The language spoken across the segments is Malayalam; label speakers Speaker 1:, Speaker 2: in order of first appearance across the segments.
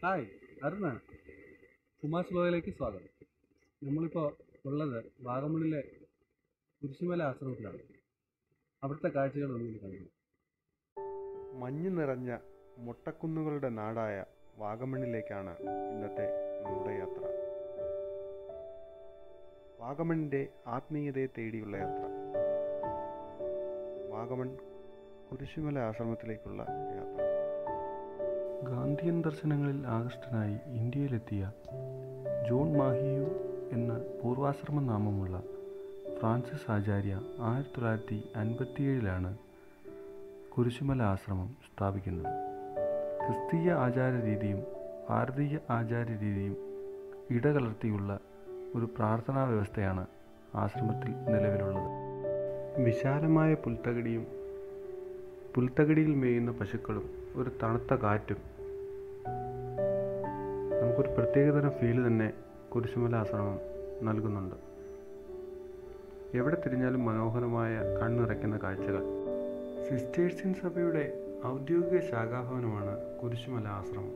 Speaker 1: ഹായ് അരുണാണ് കുമാർ ബ്ലോഗിലേക്ക് സ്വാഗതം നമ്മളിപ്പോൾ ഉള്ളത് വാഗമണിലെ കുരിശുമല ആശ്രമത്തിലാണ് അവിടുത്തെ കാഴ്ചകൾ ഒന്നും കാണുന്നു
Speaker 2: മഞ്ഞ് നിറഞ്ഞ മൊട്ടക്കുന്നുകളുടെ നാടായ വാഗമണ്ണിലേക്കാണ് ഇന്നത്തെ നമ്മുടെ യാത്ര വാഗമണിൻ്റെ ആത്മീയതയെ തേടിയുള്ള യാത്ര വാഗമൺ കുരിശുമല ആശ്രമത്തിലേക്കുള്ള യാത്ര ഗാന്ധിയൻ ദർശനങ്ങളിൽ ആകൃഷ്ടനായി ഇന്ത്യയിലെത്തിയ ജോൺ മാഹിയു എന്ന പൂർവാശ്രമ നാമമുള്ള ഫ്രാൻസിസ് ആചാര്യ ആയിരത്തി തൊള്ളായിരത്തി അൻപത്തിയേഴിലാണ് കുരിശുമല ആശ്രമം സ്ഥാപിക്കുന്നത് ക്രിസ്തീയ ആചാരരീതിയും ഭാരതീയ ആചാരരീതിയും ഇടകലർത്തിയുള്ള ഒരു പ്രാർത്ഥനാ വ്യവസ്ഥയാണ് ആശ്രമത്തിൽ നിലവിലുള്ളത് വിശാലമായ പുൽത്തകടിയും പുൽത്തകടിയിൽ മേയുന്ന പശുക്കളും ഒരു തണുത്ത കാറ്റും നമുക്കൊരു പ്രത്യേകതരം ഫീല് തന്നെ കുരിശുമല ആശ്രമം നൽകുന്നുണ്ട് എവിടെ തിരിഞ്ഞാലും മനോഹരമായ കണ്ണിറയ്ക്കുന്ന കാഴ്ചകൾ സിസ്റ്റേഴ്സിൻ സഭയുടെ ഔദ്യോഗിക ശാഖാഭവനമാണ് കുരിശുമല ആശ്രമം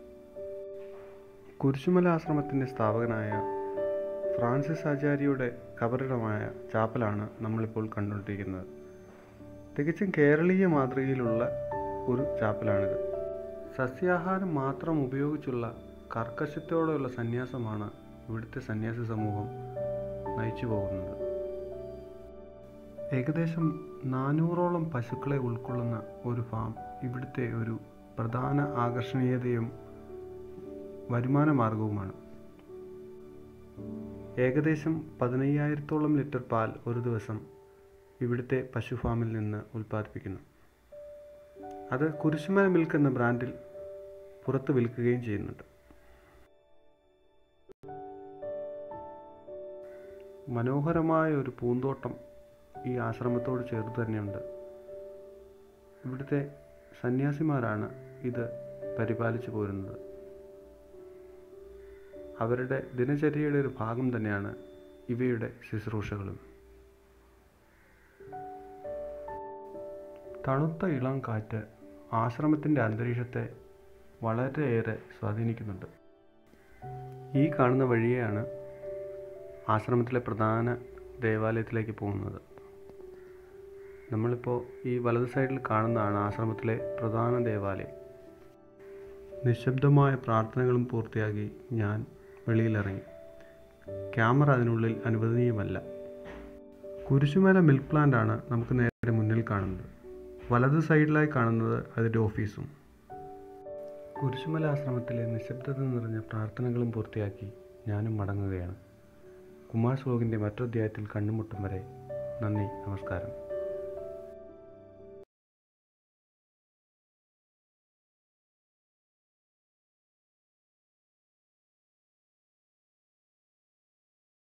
Speaker 2: കുരിശുമല ആശ്രമത്തിൻ്റെ സ്ഥാപകനായ ഫ്രാൻസിസ് ആചാര്യയുടെ കബറിടമായ ചാപ്പലാണ് നമ്മളിപ്പോൾ കണ്ടുകൊണ്ടിരിക്കുന്നത് തികച്ചും കേരളീയ മാതൃകയിലുള്ള ഒരു ചാപ്പലാണിത് സസ്യാഹാരം മാത്രം ഉപയോഗിച്ചുള്ള കർക്കശത്തോടെയുള്ള സന്യാസമാണ് ഇവിടുത്തെ സന്യാസി സമൂഹം നയിച്ചു പോകുന്നത് ഏകദേശം നാനൂറോളം പശുക്കളെ ഉൾക്കൊള്ളുന്ന ഒരു ഫാം ഇവിടുത്തെ ഒരു പ്രധാന ആകർഷണീയതയും വരുമാന മാർഗവുമാണ് ഏകദേശം പതിനയ്യായിരത്തോളം ലിറ്റർ പാൽ ഒരു ദിവസം ഇവിടുത്തെ പശു ഫാമിൽ നിന്ന് ഉൽപ്പാദിപ്പിക്കുന്നു അത് കുരിശുമല മിൽക്ക് എന്ന ബ്രാൻഡിൽ പുറത്ത് വിൽക്കുകയും ചെയ്യുന്നുണ്ട് മനോഹരമായ ഒരു പൂന്തോട്ടം ഈ ആശ്രമത്തോട് ചേർത്ത് തന്നെയുണ്ട് ഇവിടുത്തെ സന്യാസിമാരാണ് ഇത് പരിപാലിച്ചു പോരുന്നത് അവരുടെ ദിനചര്യയുടെ ഒരു ഭാഗം തന്നെയാണ് ഇവയുടെ ശുശ്രൂഷകളും തണുത്ത ഇളം കാറ്റ് ആശ്രമത്തിൻ്റെ അന്തരീക്ഷത്തെ വളരെയേറെ സ്വാധീനിക്കുന്നുണ്ട് ഈ കാണുന്ന വഴിയെയാണ് ആശ്രമത്തിലെ പ്രധാന ദേവാലയത്തിലേക്ക് പോകുന്നത് നമ്മളിപ്പോൾ ഈ വലത് സൈഡിൽ കാണുന്നതാണ് ആശ്രമത്തിലെ പ്രധാന ദേവാലയം നിശബ്ദമായ പ്രാർത്ഥനകളും പൂർത്തിയാക്കി ഞാൻ വെളിയിലിറങ്ങി ക്യാമറ അതിനുള്ളിൽ അനുവദനീയമല്ല കുരിശുമല മിൽക്ക് പ്ലാന്റ് ആണ് നമുക്ക് നേരെ മുന്നിൽ കാണുന്നത് വലത് സൈഡിലായി കാണുന്നത് അതിൻ്റെ ഓഫീസും കുരിശുമല ആശ്രമത്തിലെ നിശബ്ദത നിറഞ്ഞ പ്രാർത്ഥനകളും പൂർത്തിയാക്കി ഞാനും മടങ്ങുകയാണ് കുമാർ ശ്ലോകിൻ്റെ മറ്റൊധ്യായത്തിൽ കണ്ടുമുട്ടും വരെ നന്ദി നമസ്കാരം